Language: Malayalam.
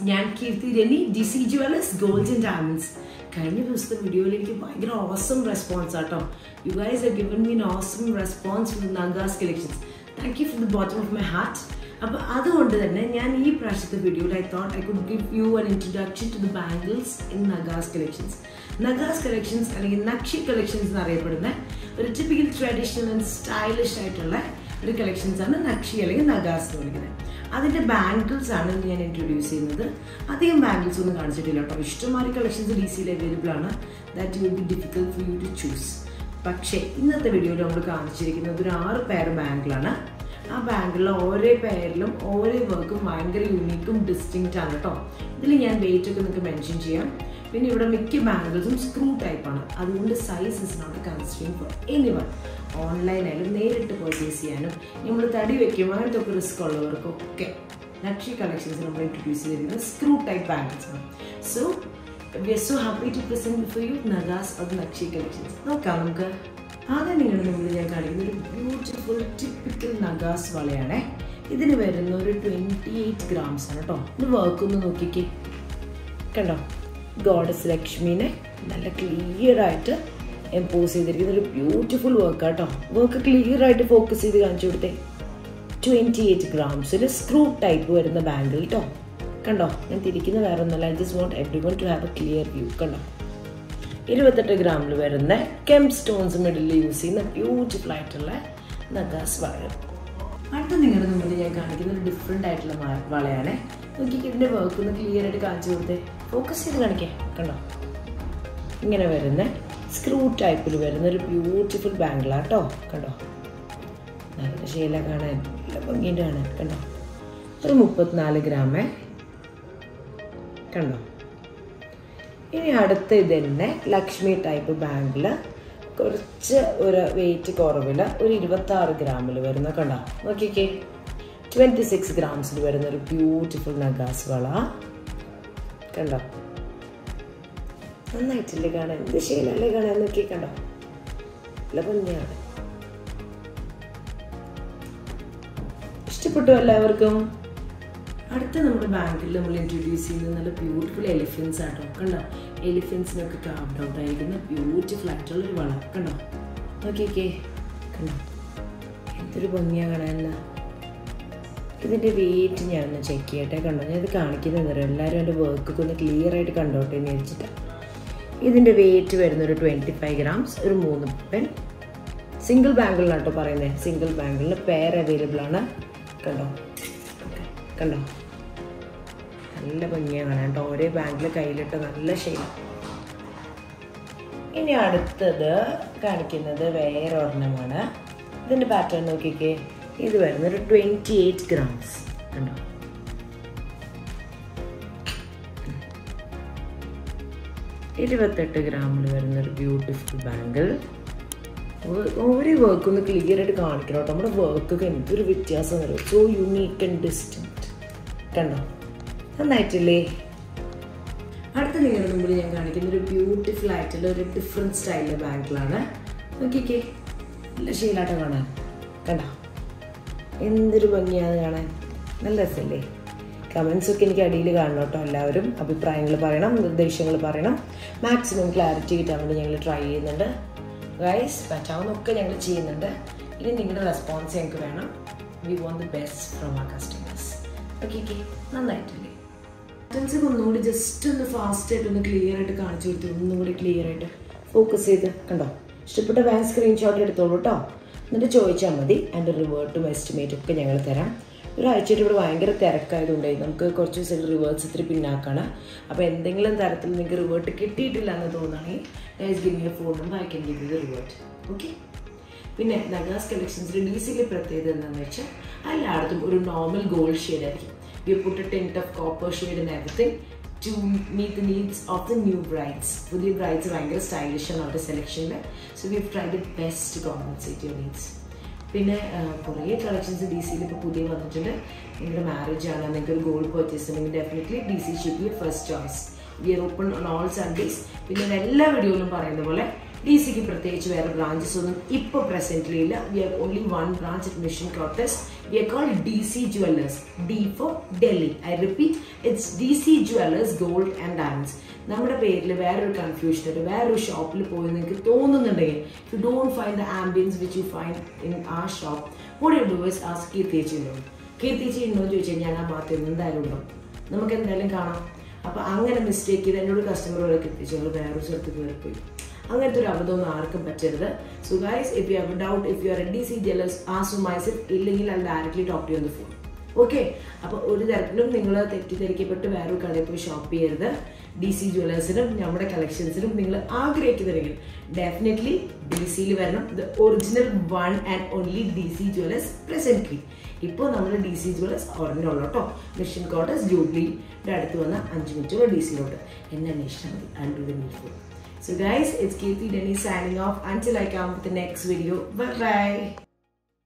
ഞാൻ Keerthi Rani D C jewellers gold and diamonds കഴിഞ്ഞ ദിവസത്തെ വീഡിയോയിൽ എനിക്ക് ഭയങ്കര ഓസം റെസ്പോൺസ് ആട്ടോ you guys are given mean awesome response from Nagas collections thank you from the bottom of my heart അപ്പോൾ അതുകൊണ്ട് തന്നെ ഞാൻ ഈ പ്രാവശ്യത്തെ വീഡിയോയിൽ I thought I could give you an introduction to the bangles in Nagas collections Nagas collections അല്ലെങ്കിൽ നക്ഷി കളക്ഷൻസ് എന്നറിയപ്പെടുന്ന ഒരു ടിപ്പിക്കൽ ട്രഡീഷണൽ ആൻഡ് സ്റ്റൈലിഷ് ആയിട്ടുള്ള ഒരു കളക്ഷൻസ് ആണ് നക്ഷി അല്ലെങ്കിൽ നഗാസ് എന്ന് വിളിക്കുന്നത് അതിൻ്റെ ബാംഗിൾസ് ആണ് ഇന്ന് ഞാൻ ഇൻട്രൊഡ്യൂസ് ചെയ്യുന്നത് അധികം ബാംഗിൾസ് ഒന്നും കാണിച്ചിട്ടില്ല കേട്ടോ ഇഷ്ടംമാതിരി കളക്ഷൻസ് ഡി സിയിൽ അവൈലബിൾ ആണ് that you be difficult for you to choose പക്ഷേ ഇന്നത്തെ വീഡിയോയിൽ നമ്മൾ കാണിച്ചിരിക്കുന്നത് ഒരു ആറ് പെയർ ബാങ്കിളാണ് ആ ബാങ്കിളിലെ ഓരോ പേരിലും ഓരോ വർക്കും ഭയങ്കര യൂണീക്കും ഡിസ്റ്റിങ്റ്റ് ആണ് കേട്ടോ ഇതിൽ ഞാൻ വെയിറ്റ് ഒക്കെ നിങ്ങൾക്ക് മെൻഷൻ ചെയ്യാം പിന്നെ ഇവിടെ മിക്ക ബാങ്കിൾസും സ്ക്രൂ ടൈപ്പാണ് അതുകൊണ്ട് size is not constrain for any one ഓൺലൈനായാലും നേരിട്ട് പർച്ചേസ് ചെയ്യാനും നമ്മൾ തടി വയ്ക്കും അങ്ങനത്തെ ഒക്കെ റിസ്ക് ഉള്ളവർക്കൊക്കെ ലക്ഷി കളക്ഷൻസ് നമ്മൾ ഇൻട്രൊഡ്യൂസ് ചെയ്തിരിക്കുന്നത് സ്ക്രൂ ടൈപ്പ് ബാങ്കിൾസ് ആണ് so we are so happy to present for you Nagas of Lakshi collections നോക്കാം നമുക്ക് ആദ്യം നിങ്ങളുടെ മുമ്പിൽ ഞാൻ കാണിക്കുന്ന ഒരു ബ്യൂട്ടിഫുൾ ടിപ്പിക്കൽ നഗാസ് വളയാണേ ഇതിന് വരുന്ന ഒരു ട്വൻറ്റി എയ്റ്റ് ഗ്രാംസ് ആണ് കേട്ടോ ഇത് വർക്ക് ഒന്ന് നോക്കിക്കേ കണ്ടോ ഗോഡസ് ലക്ഷ്മിനെ നല്ല ക്ലിയർ ആയിട്ട് എംപോസ് ചെയ്തിരിക്കുന്ന ഒരു ബ്യൂട്ടിഫുൾ വർക്ക് കേട്ടോ വർക്ക് ക്ലിയർ ആയിട്ട് ഫോക്കസ് ചെയ്ത് കാണിച്ചു കൊടുത്തേ ട്വൻറ്റി എയ്റ്റ് ഗ്രാംസിൽ സ്ക്രൂ ടൈപ്പ് വരുന്ന ബാങ്കിൾ കേട്ടോ കണ്ടോ ഞാൻ തിരിക്കുന്ന വേറെ ഒന്നല്ല I just want every one to have a clear view കണ്ടോ ഇരുപത്തെട്ട് ഗ്രാമിൽ വരുന്ന കെം സ്റ്റോൺസ് മിഡിൽ യൂസ് ചെയ്യുന്ന ബ്യൂട്ടിഫുൾ ആയിട്ടുള്ള നഗാസ് വള അടുത്ത നിങ്ങളുടെ മുമ്പിൽ ഞാൻ കാണിക്കുന്ന ഒരു ഡിഫറെൻ്റ് ആയിട്ടുള്ള വളയാണ് നോക്കി ഇതിൻ്റെ വർക്ക് ഒന്ന് ക്ലിയർ ആയിട്ട് കാണിച്ചു കൊടുത്തേ ഫോക്കസ് ചെയ്ത് കാണിക്കേ കണ്ടോ ഇങ്ങനെ വരുന്ന സ്ക്രൂ ടൈപ്പിൽ വരുന്ന ഒരു ബ്യൂട്ടിഫുൾ ബാങ്കിളാട്ടോ കണ്ടോ നല്ല ശീല കാണാൻ നല്ല ഭംഗിയുണ്ട് കാണാൻ കണ്ടോ ഒരു മുപ്പത്തിനാല് ഗ്രാമേ കണ്ടോ ഇനി അടുത്ത ഇത് തന്നെ ലക്ഷ്മി ടൈപ്പ് ബാങ്കിൽ കുറച്ച് ഒരു വെയിറ്റ് കുറവിൽ ഒരു ഇരുപത്തി ആറ് ഗ്രാമിൽ വരുന്ന കണ്ടോ നോക്കിക്കേ ട്വൻറ്റി സിക്സ് ഗ്രാംസിൽ വരുന്ന ഒരു ബ്യൂട്ടിഫുൾ നഗാസ് വള കണ്ടോ നന്നായിട്ടില്ലേ കാണാൻ എന്ത് ശീലല്ലേ കാണാൻ നോക്കി കണ്ടോ നല്ല ഭംഗിയാണ് ഇഷ്ടപ്പെട്ടു എല്ലാവർക്കും അടുത്ത നമ്മുടെ ബാങ്കിൽ നമ്മൾ ഇൻട്രൊഡ്യൂസ് ചെയ്യുന്നത് നല്ല ബ്യൂട്ടിഫുൾ എലിഫൻസ് ആട്ടോ കണ്ടോ എലിഫൻസിനൊക്കെ കാർഡ് ഔട്ട് ആയിരിക്കുന്ന ബ്യൂട്ടിഫുൾ ആയിട്ടുള്ള ഒരു വള കണ്ടോ നോക്കിക്കേ കണ്ടോ എന്തൊരു ഭംഗിയാണ് കാണാനല്ല ഇതിൻ്റെ വെയിറ്റ് ഞാനൊന്ന് ചെക്ക് ചെയ്യട്ടെ കണ്ടോ ഞാൻ ഇത് കാണിക്കുന്നത് എല്ലാവരും എൻ്റെ വർക്കൊക്കെ ഒന്ന് ക്ലിയർ ആയിട്ട് കണ്ടോട്ടെ എന്ന് വെച്ചിട്ട് ഇതിൻ്റെ വെയിറ്റ് വരുന്ന ഒരു ട്വൻറ്റി ഫൈവ് ഗ്രാംസ് ഒരു മൂന്ന് പെൻ സിംഗിൾ ബാങ്കിളിനാട്ടോ പറയുന്നത് സിംഗിൾ ബാങ്കിളിന് പെയർ അവൈലബിൾ ആണ് കണ്ടോ കണ്ടോ നല്ല ഭംഗിയാണ് കാണാൻ കേട്ടോ ഒരേ ബാങ്കിൽ കയ്യിലിട്ട് നല്ല ശൈലം ഇനി അടുത്തത് കാണിക്കുന്നത് വേറെ ഒരെണ്ണമാണ് ഇതിൻ്റെ പാറ്റേൺ നോക്കിക്കേ ഇത് വരുന്ന ഒരു ട്വൻറ്റി എയ്റ്റ് ഗ്രാംസ് കണ്ടോ ഇരുപത്തെട്ട് ഗ്രാമിൽ വരുന്ന ഒരു ബ്യൂട്ടിഫുൾ ബാങ്കിൾ ഓരോ വർക്ക് ഒന്ന് ക്ലിയർ ആയിട്ട് കാണിക്കണം കേട്ടോ നമ്മുടെ വർക്കൊക്കെ എന്തൊരു വ്യത്യാസം വരും സോ യുണീക്ക് ആൻഡ് ഡിസ്റ്റൻറ്റ് കണ്ടോ നന്നായിട്ടില്ലേ അടുത്ത നിങ്ങളുടെ മുമ്പിൽ ഞാൻ കാണിക്കുന്ന ഒരു ബ്യൂട്ടിഫുൾ ആയിട്ടുള്ള ഒരു ഡിഫറെൻറ്റ് സ്റ്റൈലിലെ ബാങ്കിളാണ് നോക്കിക്കേ നല്ല ശീലാട്ടം കാണാൻ കണ്ടോ എന്തൊരു ഭംഗിയാണ് കാണാൻ നല്ല രസമല്ലേ കമൻസ് ഒക്കെ എനിക്ക് അടിയിൽ കാണണം കേട്ടോ എല്ലാവരും അഭിപ്രായങ്ങൾ പറയണം നിർദ്ദേശങ്ങൾ പറയണം മാക്സിമം ക്ലാരിറ്റി കിട്ടാൻ വേണ്ടി ഞങ്ങൾ ട്രൈ ചെയ്യുന്നുണ്ട് ഗൈസ് പറ്റാവുന്നൊക്കെ ഞങ്ങൾ ചെയ്യുന്നുണ്ട് ഇനി നിങ്ങളുടെ റെസ്പോൺസ് ഞങ്ങൾക്ക് വേണം we want the best from a customers okay okay നന്നായിട്ടില്ലേ ഐറ്റംസ് ഒന്നുകൂടി ജസ്റ്റ് ഒന്ന് ഫാസ്റ്റ് ആയിട്ട് ഒന്ന് ക്ലിയർ ആയിട്ട് കാണിച്ചു കൊടുത്തു ഒന്നും കൂടി ക്ലിയർ ആയിട്ട് ഫോക്കസ് ചെയ്ത് കണ്ടോ ഇഷ്ടപ്പെട്ട ബാങ്ക് സ്ക്രീൻഷോട്ട് എടുത്തോളൂ കേട്ടോ എന്നിട്ട് ചോദിച്ചാൽ മതി അതിൻ്റെ റിവേർട്ടും എസ്റ്റിമേറ്റും ഒക്കെ ഞങ്ങൾ തരാം ഒരാഴ്ചയായിട്ട് ഇവിടെ ഭയങ്കര തിരക്കായതുകൊണ്ടേ നമുക്ക് കുറച്ച് ദിവസം റിവേർട്ട്സ് ഇത്തിരി പിന്നാക്കാണ് അപ്പോൾ എന്തെങ്കിലും തരത്തിൽ നിങ്ങൾക്ക് റിവേർട്ട് കിട്ടിയിട്ടില്ല എന്ന് തോന്നുകയാണെങ്കിൽ guys give me phone number I can give you revert okay പിന്നെ നഗാസ് കളക്ഷൻസിൽ ഡി സിയിലെ പ്രത്യേകത എന്താണെന്ന് വെച്ചാൽ എല്ലായിടത്തും ഒരു നോർമൽ ഗോൾഡ് ഷെയ്ഡ് ആയിരിക്കും we put a tint of copper shade and everything to meet the needs of the new brides പുതിയ ബ്രൈഡ്സ് ഭയങ്കര സ്റ്റൈലിഷ് ആണ് അവരുടെ സെലക്ഷനിൽ so we try the best compensate your needs പിന്നെ കുറേ കളക്ഷൻസ് ഡി സിയിൽ ഇപ്പോൾ പുതിയ വന്നിട്ടുണ്ട് നിങ്ങളുടെ മാരേജ് ആണ് നിങ്ങൾക്ക് ഒരു ഗോൾഡ് പർച്ചേസ് ഉണ്ടെങ്കിൽ definitely D C ship you first choice we are open on all Sundays പിന്നെ ഞാൻ എല്ലാ വീഡിയോയിലും പറയുന്ന പോലെ ഡി സിക്ക് പ്രത്യേകിച്ച് വേറെ ബ്രാഞ്ചസ് ഒന്നും ഇപ്പോൾ പ്രസന്റ്ലി ഇല്ല we are only one branch at mission quarters we are called D C jewellers D for Delhi I repeat it's D C jewellers gold and diamonds നമ്മുടെ പേരിൽ വേറൊരു കൺഫ്യൂഷൻ ഒരു വേറൊരു ഷോപ്പിൽ പോയി നിങ്ങൾക്ക് തോന്നുന്നുണ്ടെങ്കിൽ you don't find the ambience which you find in a shop what you do is ask കീർത്തിയേച്ചി ഉണ്ടോ കീർത്തിയേച്ചി ഉണ്ടോ എന്ന് ചോദിച്ചാൽ ഞാൻ ആ ഭാഗത്ത് നിന്ന് എന്തായാലും ഉണ്ടോ നമുക്ക് എന്തായാലും കാണാം അപ്പോൾ അങ്ങനെ മിസ്റ്റേക്ക് ചെയ്ത് എന്നോട് കസ്റ്റമർ കീർത്തിച്ചു ഞങ്ങൾ വേറൊരു സ്ഥലത്ത് കയറിപ്പോയി അങ്ങനത്തെ ഒരു അബദ്ധമൊന്നും ആർക്കും പറ്റരുത് so guys if you have doubt if you are a D C jewels ആ സുമൈസിൽ ഇല്ലെങ്കിൽ അത് directly talk to phone okay അപ്പോൾ ഒരു തരത്തിലും നിങ്ങൾ തെറ്റിദ്ധരിക്കപ്പെട്ട് വേറൊരു കടയിൽ പോയി ഷോപ്പ് ചെയ്യരുത് ഡി സി ജ്വല്ലേഴ്സിനും നമ്മുടെ കളക്ഷൻസിനും നിങ്ങൾ ആഗ്രഹിക്കുന്നുണ്ടെങ്കിൽ ഡെഫിനറ്റ്ലി ഡി സിയിൽ വരണം the original one and only D C jewellers present ഇപ്പോൾ നമ്മൾ ഡി സി ജ്വല്ലേഴ്സ് ഓർമ്മയുള്ള കേട്ടോ മിഷൻ കോട്ടേഴ്സ് ജൂബ്ലിയുടെ അടുത്ത് വന്ന അഞ്ച് മിനിറ്റുള്ള ഡി സിയിലോട്ട് എന്നെ അന്വേഷിച്ചാൽ മതി and do the needful So guys, it's Kirti Denny signing off. Until I come with the next video. Bye bye.